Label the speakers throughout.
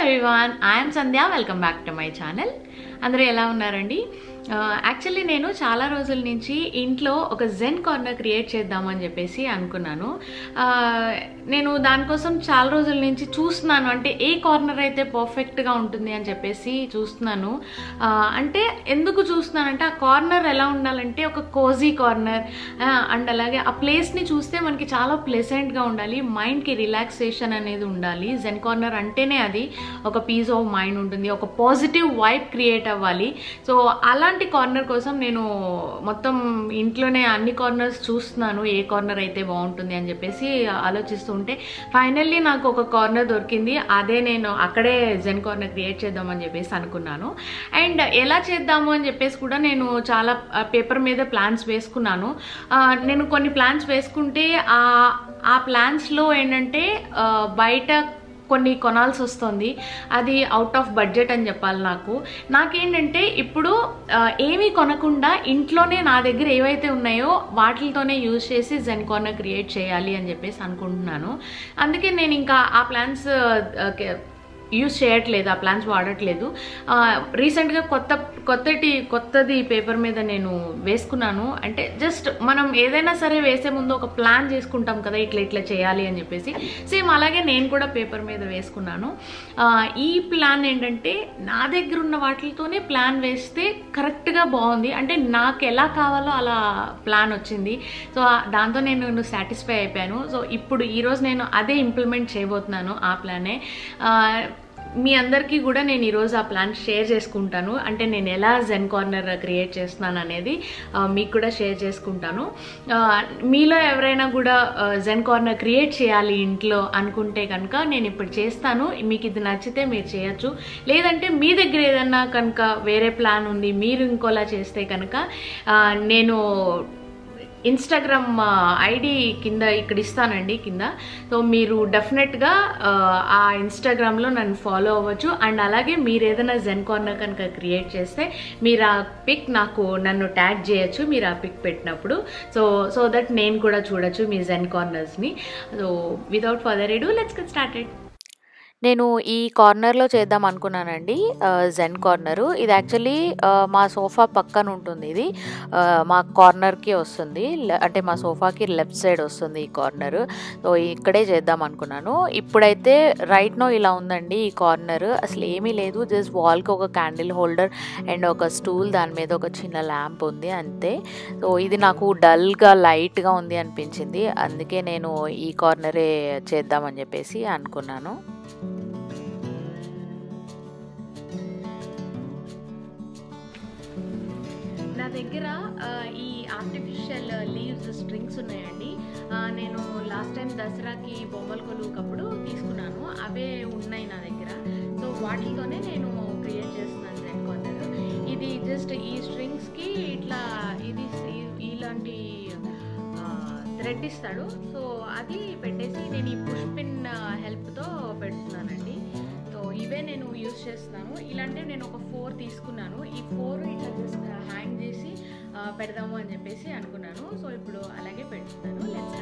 Speaker 1: Everyone I'm Sandhya welcome back to my channel అందరూ ఎలా ఉన్నారండి యాక్చువల్లీ నేను చాలా రోజుల నుంచి ఇంట్లో ఒక జెన్ కార్నర్ క్రియేట్ చేద్దామని చెప్పేసి అనుకున్నాను ఆ, నేను దానికోసం చాలా రోజుల నుంచి చూస్తున్నాను అంటే ఏ కార్నర్ అయితే పర్ఫెక్ట్గా ఉంటుంది అని చెప్పేసి చూస్తున్నాను ఆ, అంటే ఎందుకు చూస్తున్నానంటే ఆ కార్నర్ ఎలా ఉండాలంటే ఒక కోజీ కార్నర్ అండ్ అలాగే ఆ ప్లేస్ని చూస్తే మనకి చాలా ప్లెజెంట్గా ఉండాలి మైండ్కి రిలాక్సేషన్ అనేది ఉండాలి జెన్ కార్నర్ అంటేనే అది ఒక పీస్ ఆఫ్ మైండ్ ఉంటుంది ఒక పాజిటివ్ వైబ్ క్రియేట్ అవ్వాలి సో అలాంటి కార్నర్ కోసం నేను మొత్తం ఇంట్లోనే అన్ని కార్నర్స్ చూస్తున్నాను ఏ కార్నర్ అయితే బాగుంటుంది అని చెప్పేసి ఆలోచిస్తూ ఉంటే ఫైనల్లీ నాకు ఒక కార్నర్ దొరికింది అదే నేను అక్కడే జెన్ కార్నర్ క్రియేట్ చేద్దామని చెప్పేసి అనుకున్నాను అండ్ ఎలా చేద్దాము అని చెప్పేసి కూడా నేను చాలా పేపర్ మీద ప్లాన్స్ వేసుకున్నాను ఆ, నేను కొన్ని ప్లాన్స్ వేసుకుంటే ఆ ఆ ప్లాన్స్లో ఏంటంటే ఆ, బయట కొన్ని కొనాల్సి వస్తుంది అది అవుట్ ఆఫ్ బడ్జెట్ అని చెప్పాలి నాకు నాకేంటంటే ఇప్పుడు ఆ, ఏమీ కొనకుండా ఇంట్లోనే నా దగ్గర ఏవైతే ఉన్నాయో వాటితోనే యూజ్ చేసి జెన్ కార్నర్ క్రియేట్ చేయాలి అని చెప్పేసి అనుకుంటున్నాను అందుకే నేను ఇంకా ఆ ప్లాన్స్ యూజ్ చేయట్లేదు ఆ ప్లాన్స్ వాడట్లేదు రీసెంట్గా కొత్త కొత్తటి కొత్తది పేపర్ మీద నేను వేసుకున్నాను అంటే జస్ట్ మనం ఏదైనా సరే వేసే ముందు ఒక ప్లాన్ చేసుకుంటాం కదా ఇట్లా ఇట్లా చేయాలి అని చెప్పేసి సేమ్ అలాగే నేను కూడా పేపర్ మీద వేసుకున్నాను ఆ, ఈ ప్లాన్ ఏంటంటే నా దగ్గర ఉన్న వాటితోనే ప్లాన్ వేస్తే కరెక్ట్గా బాగుంది అంటే నాకు ఎలా కావాలో అలా ప్లాన్ వచ్చింది సో ఆ- దాంతో నేను సాటిస్ఫై అయిపోయాను సో ఇప్పుడు ఈరోజు నేను అదే ఇంప్లిమెంట్ చేయబోతున్నాను ఆ ప్లానే ఆ, మీ అందరికీ కూడా నేను ఈరోజు ఆ ప్లాన్ షేర్ చేసుకుంటాను అంటే నేను ఎలా జెన్ కార్నర్ క్రియేట్ చేస్తున్నాను అనేది ఆ, మీకు కూడా షేర్ చేసుకుంటాను ఆ, మీలో ఎవరైనా కూడా జెన్ కార్నర్ క్రియేట్ చేయాలి ఇంట్లో అనుకుంటే కనుక నేను ఇప్పుడు చేస్తాను మీకు ఇది నచ్చితే మీరు చేయొచ్చు లేదంటే మీ దగ్గర ఏదన్నా కనుక వేరే ప్లాన్ ఉంది మీరు ఇంకోలా చేస్తే కనుక ఆ, నేను ఇన్స్టాగ్రామ్ ఐడి కింద ఇక్కడ ఇస్తానండి కింద సో మీరు డెఫినెట్గా ఆ ఇన్స్టాగ్రామ్లో నన్ను ఫాలో అవ్వచ్చు అండ్ అలాగే మీరు ఏదైనా జెన్ కార్నర్ కనుక క్రియేట్ చేస్తే మీరు ఆ పిక్ నాకు నన్ను ట్యాగ్ చేయొచ్చు మీరు ఆ పిక్ పెట్టినప్పుడు సో సో దట్ నేను కూడా చూడొచ్చు మీ జెన్ కార్నర్స్ని so without further ado let's get started
Speaker 2: నేను ఈ కార్నర్లో చేద్దాం అనుకున్నానండి ఆ, జెన్ కార్నరు ఇది యాక్చువల్లీ ఆ, మా సోఫా పక్కన ఉంటుంది ఇది ఆ, మా కార్నర్కి వస్తుంది లె- అంటే మా సోఫాకి లెఫ్ట్ సైడ్ వస్తుంది ఈ కార్నర్ సో ఇక్కడే చేద్దాం అనుకున్నాను ఇప్పుడైతే రైట్ నో ఇలా ఉందండి ఈ కార్నర్ అసలు ఏమీ లేదు జస్ట్ వాల్కి ఒక క్యాండిల్ హోల్డర్ అండ్ ఒక స్టూల్ దాని మీద ఒక చిన్న ల్యాంప్ ఉంది అంతే సో ఇది నాకు డల్గా లైట్గా ఉంది అనిపించింది అందుకే నేను ఈ కార్నరే చేద్దామని చెప్పేసి అనుకున్నాను
Speaker 1: నా దగ్గర ఆ, ఈ ఆర్టిఫిషియల్ లీవ్స్ స్ట్రింగ్స్ ఉన్నాయండి ఆ, నేను లాస్ట్ టైం దసరాకి బొమ్మల కొలువుకప్పుడు తీసుకున్నాను అవే ఉన్నాయి నా దగ్గర సో వాటితోనే నేను క్రియేట్ చేస్తున్నాను జెన్ కార్నర్ ఇది జస్ట్ ఈ స్ట్రింగ్స్కి ఇట్లా ఇది ఈ- ఇలాంటి థ్రెడ్ ఇస్తాడు సో అది పెట్టేసి నేను ఈ పుష్ పిన్ హెల్ప్తో పెడుతున్నానండి సో ఇవే నేను యూస్ చేస్తున్నాను ఇలాంటివి నేను ఒక ఫోర్ తీసుకున్నాను ఈ ఫోర్ ఇట్లా జస్ట్ హ్యాంగ్ చేసి ఆ, పెడదాము అని చెప్పేసి అనుకున్నాను సో ఇప్పుడు అలాగే పెడుతున్నాను లెట్స్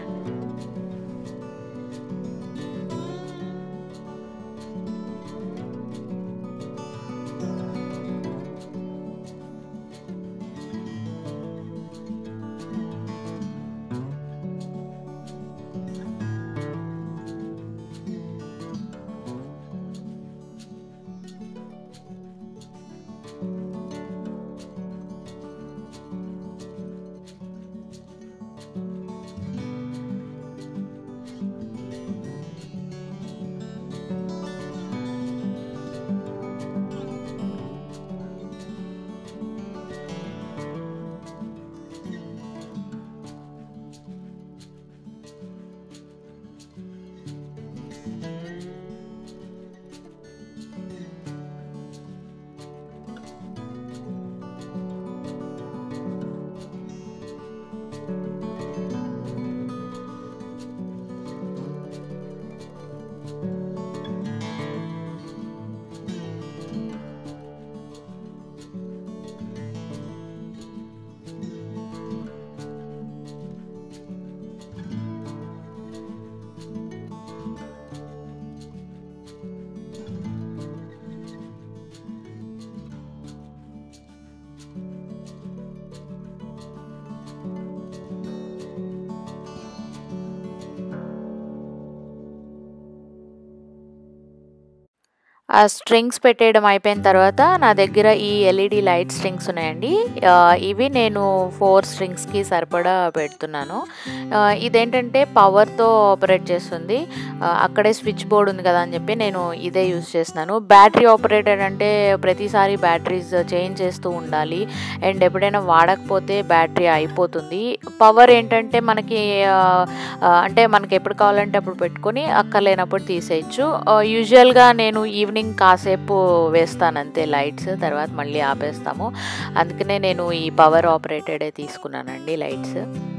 Speaker 2: ఆ స్ట్రింగ్స్ పెట్టేయడం అయిపోయిన తర్వాత నా దగ్గర ఈ ఎల్ఈడి లైట్ స్ట్రింగ్స్ ఉన్నాయండి ఆ, ఇవి నేను ఫోర్ స్ట్రింగ్స్కి సరిపడా పెడుతున్నాను ఆ, ఇదేంటంటే పవర్తో ఆపరేట్ చేస్తుంది ఆ, అక్కడే స్విచ్ బోర్డ్ ఉంది కదా అని చెప్పి నేను ఇదే యూస్ చేస్తున్నాను బ్యాటరీ ఆపరేటెడ్ అంటే ప్రతిసారి బ్యాటరీస్ చేంజ్ చేస్తూ ఉండాలి అండ్ ఎప్పుడైనా వాడకపోతే బ్యాటరీ అయిపోతుంది పవర్ ఏంటంటే మనకి ఆ, ఆ, అంటే మనకి ఎప్పుడు కావాలంటే అప్పుడు పెట్టుకొని అక్కర్లేనప్పుడు తీసేయచ్చు యూజువల్గా నేను ఈవినింగ్ కాసేపు వేస్తాను అంతే లైట్స్ తర్వాత మళ్ళీ ఆపేస్తాము అందుకనే నేను ఈ పవర్ ఆపరేటెడే తీసుకున్నానండి లైట్స్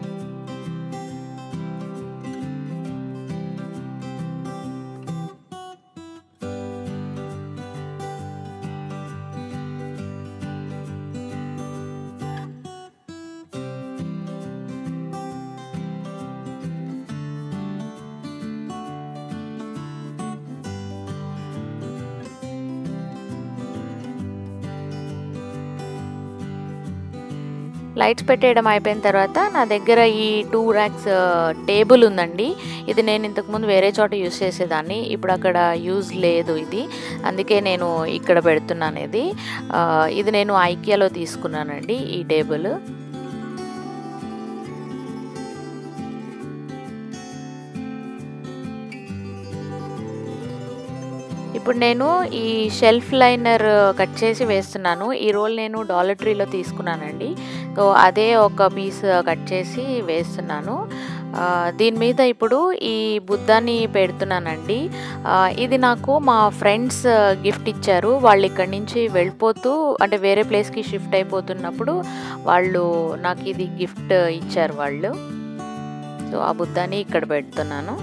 Speaker 2: లైట్స్ పెట్టేయడం అయిపోయిన తర్వాత నా దగ్గర ఈ టూ ర్యాక్స్ టేబుల్ ఉందండి ఇది నేను ఇంతకుముందు వేరే చోట యూస్ చేసేదాన్ని ఇప్పుడు అక్కడ యూజ్ లేదు ఇది అందుకే నేను ఇక్కడ పెడుతున్నాను ఇది ఆ, ఇది నేను ఐకియాలో తీసుకున్నానండి ఈ టేబుల్ ఇప్పుడు నేను ఈ షెల్ఫ్ లైనర్ కట్ చేసి వేస్తున్నాను ఈ రోల్ నేను డాలర్ ట్రీలో తీసుకున్నానండి సో అదే ఒక పీస్ కట్ చేసి వేస్తున్నాను ఆ, దీని మీద ఇప్పుడు ఈ బుద్ధాన్ని పెడుతున్నానండి ఆ, ఇది నాకు మా ఫ్రెండ్స్ గిఫ్ట్ ఇచ్చారు వాళ్ళు ఇక్కడి నుంచి వెళ్ళిపోతూ అంటే వేరే ప్లేస్కి షిఫ్ట్ అయిపోతున్నప్పుడు వాళ్ళు నాకు ఇది గిఫ్ట్ ఇచ్చారు వాళ్ళు సో ఆ బుద్ధాన్ని ఇక్కడ పెడుతున్నాను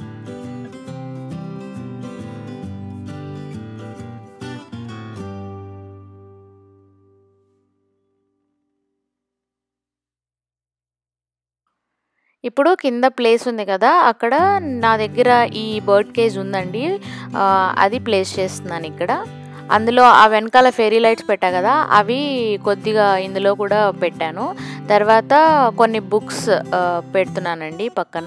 Speaker 2: ఇప్పుడు కింద ప్లేస్ ఉంది కదా అక్కడ నా దగ్గర ఈ బర్డ్ కేజ్ ఉందండి ఆ, అది ప్లేస్ చేస్తున్నాను ఇక్కడ అందులో ఆ వెనకాల ఫెరీ లైట్స్ పెట్టా కదా అవి కొద్దిగా ఇందులో కూడా పెట్టాను తర్వాత కొన్ని బుక్స్ పెడుతున్నానండి పక్కన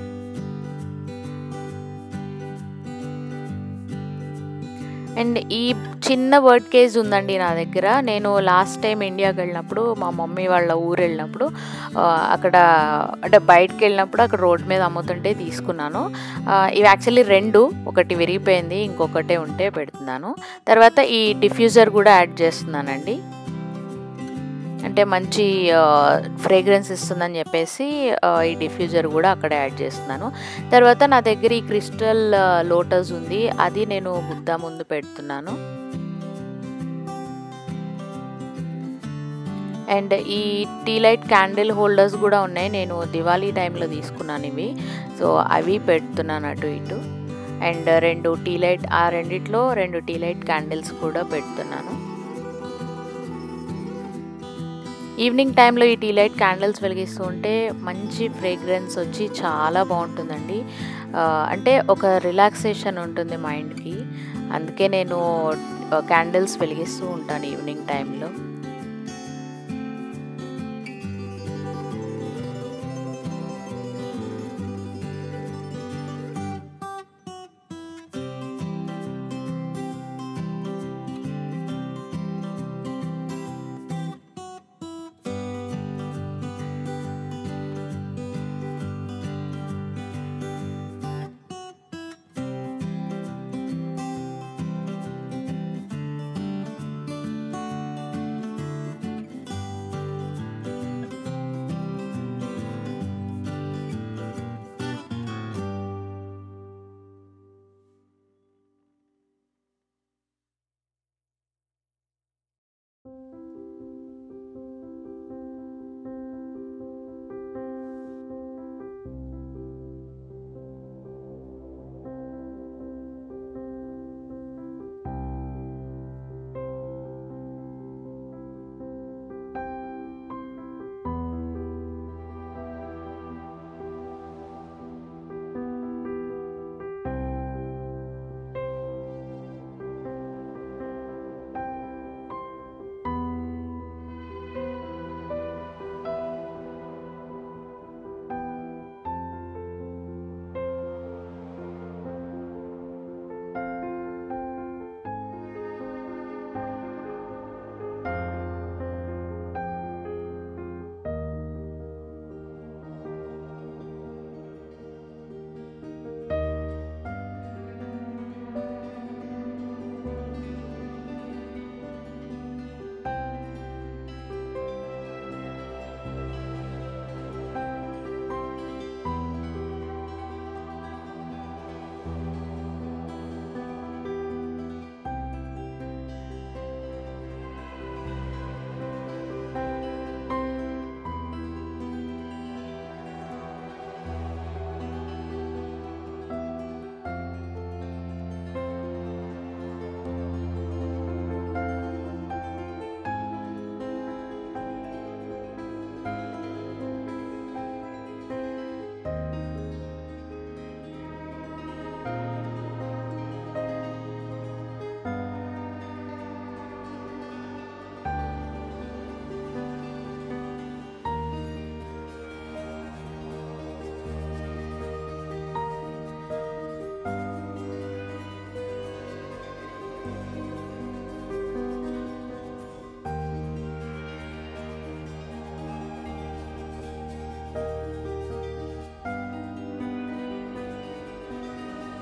Speaker 2: అండ్ ఈ చిన్న వర్డ్ కేజ్ ఉందండి నా దగ్గర నేను లాస్ట్ టైం ఇండియాకి వెళ్ళినప్పుడు మా మమ్మీ వాళ్ళ ఊరు వెళ్ళినప్పుడు ఆ, అక్కడ అంటే బయటకు వెళ్ళినప్పుడు అక్కడ రోడ్ మీద అమ్ముతుంటే తీసుకున్నాను ఆ, ఇవి యాక్చువల్లీ రెండు ఒకటి విరిగిపోయింది ఇంకొకటే ఉంటే పెడుతున్నాను తర్వాత ఈ డిఫ్యూజర్ కూడా యాడ్ చేస్తున్నానండి అంటే మంచి ఫ్రేగ్రెన్స్ ఇస్తుందని చెప్పేసి ఆ, ఈ డిఫ్యూజర్ కూడా అక్కడ యాడ్ చేస్తున్నాను తర్వాత నా దగ్గర ఈ క్రిస్టల్ లోటస్ ఉంది అది నేను బుద్ధ ముందు పెడుతున్నాను అండ్ ఈ టీ లైట్ క్యాండిల్ హోల్డర్స్ కూడా ఉన్నాయి నేను దివాళీ టైంలో తీసుకున్నాను ఇవి సో అవి పెడుతున్నాను అటు ఇటు అండ్ రెండు టీ లైట్ ఆ రెండిట్లో రెండు టీ లైట్ క్యాండిల్స్ కూడా పెడుతున్నాను ఈవినింగ్ టైంలో ఈ టీ లైట్ క్యాండిల్స్ వెలిగిస్తూ ఉంటే మంచి ఫ్రేగ్రెన్స్ వచ్చి చాలా బాగుంటుందండి ఆ, అంటే ఒక రిలాక్సేషన్ ఉంటుంది మైండ్కి అందుకే నేను క్యాండిల్స్ వెలిగిస్తూ ఉంటాను ఈవినింగ్ టైంలో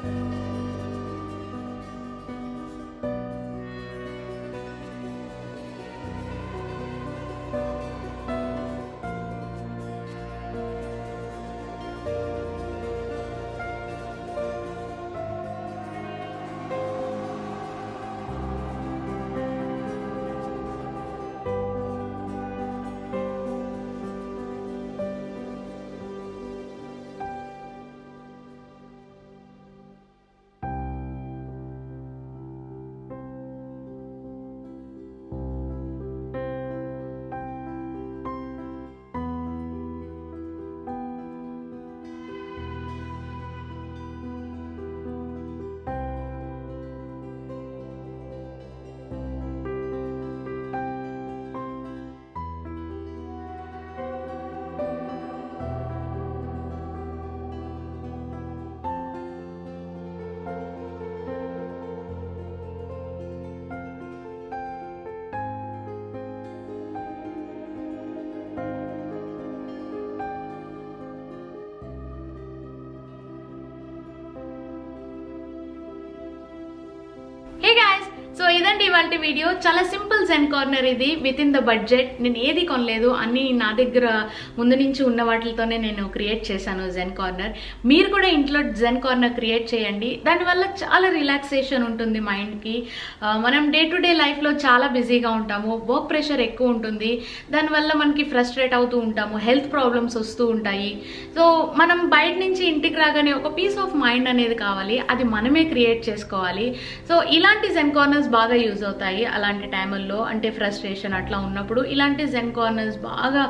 Speaker 1: హే గాయస్ సో ఇదండి ఇవాళ వీడియో చాలా సింపుల్ జెన్ కార్నర్ ఇది విత్ ఇన్ ద బడ్జెట్ నేను ఏది కొనలేదు అన్ని నా దగ్గర ముందు నుంచి ఉన్న వాటితోనే నేను క్రియేట్ చేశాను జెన్ కార్నర్ మీరు కూడా ఇంట్లో జెన్ కార్నర్ క్రియేట్ చేయండి దానివల్ల చాలా రిలాక్సేషన్ ఉంటుంది మైండ్కి మనం డే టు డే లైఫ్లో చాలా బిజీగా ఉంటాము వర్క్ ప్రెషర్ ఎక్కువ ఉంటుంది దానివల్ల మనకి ఫ్రస్ట్రేట్ అవుతూ ఉంటాము హెల్త్ ప్రాబ్లమ్స్ వస్తూ ఉంటాయి సో మనం బయట నుంచి ఇంటికి రాగానే ఒక పీస్ ఆఫ్ మైండ్ అనేది కావాలి అది మనమే క్రియేట్ చేసుకోవాలి సో ఇలాంటి జెన్ కార్నర్స్ బాగా యూజ్ అవుతాయి అలాంటి టైముల్లో అంటే ఫ్రస్ట్రేషన్ అట్లా ఉన్నప్పుడు ఇలాంటి జెన్ కార్నర్స్ బాగా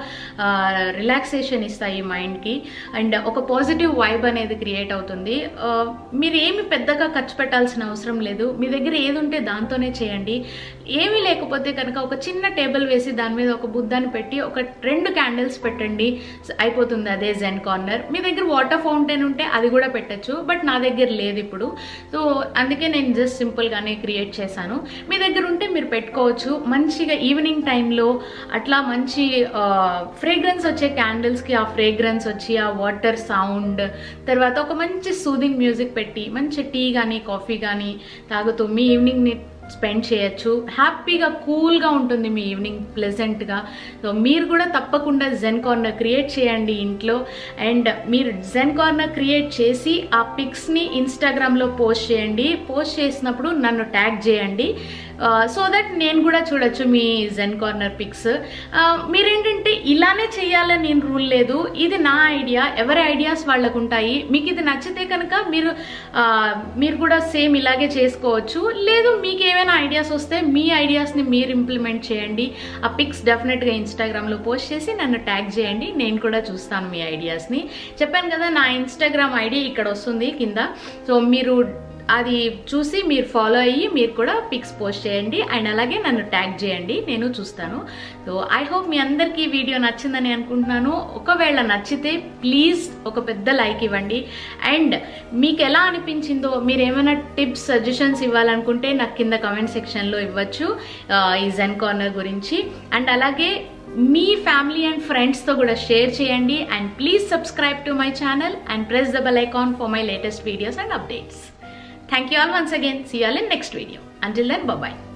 Speaker 1: రిలాక్సేషన్ ఇస్తాయి మైండ్కి అండ్ ఒక పాజిటివ్ వైబ్ అనేది క్రియేట్ అవుతుంది ఆ, మీరు ఏమి పెద్దగా ఖర్చు పెట్టాల్సిన అవసరం లేదు మీ దగ్గర ఏది ఉంటే దాంతోనే చేయండి ఏమీ లేకపోతే కనుక ఒక చిన్న టేబుల్ వేసి దాని మీద ఒక బుద్ధాన్ని పెట్టి ఒక రెండు క్యాండిల్స్ పెట్టండి అయిపోతుంది అదే జెన్ కార్నర్ మీ దగ్గర వాటర్ ఫౌంటైన్ ఉంటే అది కూడా పెట్టచ్చు బట్ నా దగ్గర లేదు ఇప్పుడు సో అందుకే నేను జస్ట్ సింపుల్గానే క్రియేట్ చేశాను మీ దగ్గర ఉంటే మీరు పెట్టుకోవచ్చు మంచిగా ఈవినింగ్ టైంలో అట్లా మంచి ఫ్రేగ్రెన్స్ వచ్చే క్యాండిల్స్కి ఆ ఫ్రేగ్రెన్స్ వచ్చి ఆ వాటర్ సౌండ్ తర్వాత ఒక మంచి సూదింగ్ మ్యూజిక్ పెట్టి మంచి టీ కానీ కాఫీ కానీ తాగుతూ మీ ఈవినింగ్ని స్పెండ్ చేయొచ్చు హ్యాపీగా కూల్గా ఉంటుంది మీ ఈవినింగ్ ప్లెజెంట్గా సో మీరు కూడా తప్పకుండా జెన్ కార్నర్ క్రియేట్ చేయండి ఇంట్లో అండ్ మీరు జెన్ కార్నర్ క్రియేట్ చేసి ఆ పిక్స్ని ఇన్స్టాగ్రామ్లో పోస్ట్ చేయండి పోస్ట్ చేసినప్పుడు నన్ను ట్యాగ్ చేయండి సో దట్ నేను కూడా చూడొచ్చు మీ జెన్ కార్నర్ పిక్స్ మీరేంటంటే ఇలానే చేయాలని నేను రూల్ లేదు ఇది నా ఐడియా ఎవరి ఐడియాస్ వాళ్ళకు ఉంటాయి మీకు ఇది నచ్చితే కనుక మీరు ఆ, మీరు కూడా సేమ్ ఇలాగే చేసుకోవచ్చు లేదు మీకు ఏమైనా ఐడియాస్ వస్తే మీ ఐడియాస్ని మీరు ఇంప్లిమెంట్ చేయండి ఆ పిక్స్ డెఫినెట్గా ఇన్స్టాగ్రామ్లో పోస్ట్ చేసి నన్ను ట్యాగ్ చేయండి నేను కూడా చూస్తాను మీ ఐడియాస్ని చెప్పాను కదా నా ఇన్స్టాగ్రామ్ ఐడి ఇక్కడ వస్తుంది కింద సో మీరు అది చూసి మీరు ఫాలో అయ్యి మీరు కూడా పిక్స్ పోస్ట్ చేయండి అండ్ అలాగే నన్ను ట్యాగ్ చేయండి నేను చూస్తాను సో ఐ హోప్ మీ అందరికీ ఈ వీడియో నచ్చిందని అనుకుంటున్నాను ఒకవేళ నచ్చితే ప్లీజ్ ఒక పెద్ద లైక్ ఇవ్వండి అండ్ మీకు ఎలా అనిపించిందో మీరు ఏమైనా టిప్స్ సజెషన్స్ ఇవ్వాలనుకుంటే నాకు కింద కమెంట్ సెక్షన్లో ఇవ్వచ్చు ఆ, ఈ జెన్ కార్నర్ గురించి అండ్ అలాగే మీ ఫ్యామిలీ అండ్ ఫ్రెండ్స్తో కూడా షేర్ చేయండి and please subscribe to my channel and press the bell icon for my latest videos and updates Thank you all once again. See you all in next video. Until then, bye bye.